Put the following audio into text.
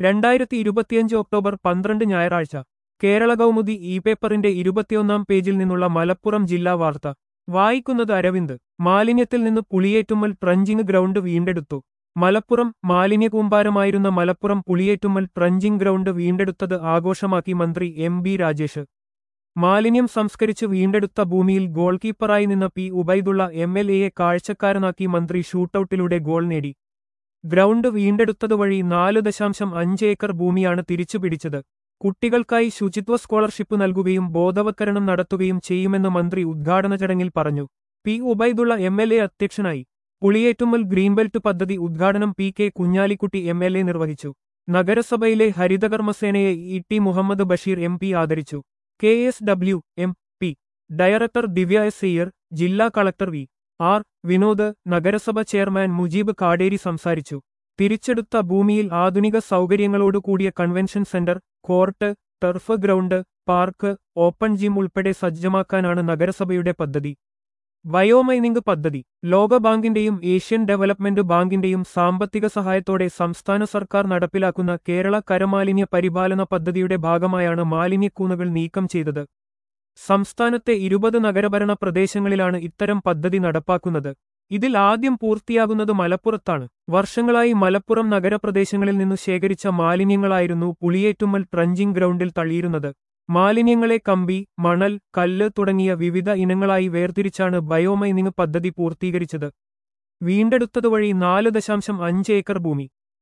രണ്ടായിരത്തി ഇരുപത്തിയഞ്ച് ഒക്ടോബർ പന്ത്രണ്ട് ഞായറാഴ്ച കേരള കൗമുദി ഇ പേപ്പറിന്റെ ഇരുപത്തിയൊന്നാം പേജിൽ നിന്നുള്ള മലപ്പുറം ജില്ലാ വാർത്ത വായിക്കുന്നത് അരവിന്ദ് മാലിന്യത്തിൽ നിന്ന് പുളിയേറ്റുമ്മൽ ട്രഞ്ചിങ് ഗ്രൗണ്ട് വീണ്ടെടുത്തു മലപ്പുറം മാലിന്യകൂമ്പാരമായിരുന്ന മലപ്പുറം പുളിയേറ്റുമ്മൽ ട്രഞ്ചിങ് ഗ്രൗണ്ട് വീണ്ടെടുത്തത് ആഘോഷമാക്കി മന്ത്രി എം ബി രാജേഷ് മാലിന്യം സംസ്കരിച്ച് വീണ്ടെടുത്ത ഭൂമിയിൽ ഗോൾ കീപ്പറായി നിന്ന പി ഉബൈദുള്ള എം എൽ എയെ കാഴ്ചക്കാരനാക്കി മന്ത്രി ഷൂട്ടൌട്ടിലൂടെ ഗോൾ നേടി ഗ്രൗണ്ട് വീണ്ടെടുത്തതുവഴി നാല് ദശാംശം അഞ്ച് ഏക്കർ ഭൂമിയാണ് തിരിച്ചുപിടിച്ചത് കുട്ടികൾക്കായി ശുചിത്വ സ്കോളർഷിപ്പ് നൽകുകയും ബോധവത്കരണം നടത്തുകയും ചെയ്യുമെന്ന് മന്ത്രി ഉദ്ഘാടന ചടങ്ങിൽ പറഞ്ഞു P Ubaidullah M L A അധ്യക്ഷനായി പുളിയേറ്റുമ്മൽ ഗ്രീൻബെൽറ്റ് പദ്ധതി ഉദ്ഘാടനം P K Kunhalikutty M L A നിർവഹിച്ചു നഗരസഭയിലെ ഹരിതകർമ്മസേനയെ E T Muhammad Basheer M P ആദരിച്ചു K S W M P director Divya S Iyer ജില്ലാ കളക്ടർ വി ആർ വിനോദ് നഗരസഭ ചെയർമാൻ മുജീബ് കാടേരി സംസാരിച്ചു തിരിച്ചെടുത്ത ഭൂമിയിൽ ആധുനിക സൗകര്യങ്ങളോടുകൂടിയ convention centre court turf ground park open gym ഉൾപ്പെടെ സജ്ജമാക്കാനാണ് നഗരസഭയുടെ പദ്ധതി ബയോമൈനിംഗ് പദ്ധതി ലോകബാങ്കിന്റെയും ഏഷ്യൻ ഡെവലപ്മെന്റ് ബാങ്കിന്റെയും സാമ്പത്തിക സഹായത്തോടെ സംസ്ഥാന സർക്കാർ നടപ്പിലാക്കുന്ന കേരള കരമാലിന്യ പരിപാലന പദ്ധതിയുടെ ഭാഗമായാണ് മാലിന്യക്കൂനുകൾ നീക്കം ചെയ്തത് സംസ്ഥാനത്തെ ഇരുപത് നഗരഭരണ പ്രദേശങ്ങളിലാണ് ഇത്തരം പദ്ധതി നടപ്പാക്കുന്നത് ഇതിൽ ആദ്യം പൂർത്തിയാകുന്നത് മലപ്പുറത്താണ് വർഷങ്ങളായി മലപ്പുറം നഗരപ്രദേശങ്ങളിൽ നിന്നു ശേഖരിച്ച മാലിന്യങ്ങളായിരുന്നു പുളിയേറ്റുമ്മൽ ട്രഞ്ചിങ് ഗ്രൗണ്ടിൽ തള്ളിയിരുന്നത് മാലിന്യങ്ങളെ കമ്പി മണൽ കല്ല് തുടങ്ങിയ വിവിധ ഇനങ്ങളായി വേർതിരിച്ചാണ് ബയോമൈനിങ് പദ്ധതി പൂർത്തീകരിച്ചത് വീണ്ടെടുത്തതുവഴി നാല് ദശാംശം അഞ്ച് ഏക്കർ ഭൂമി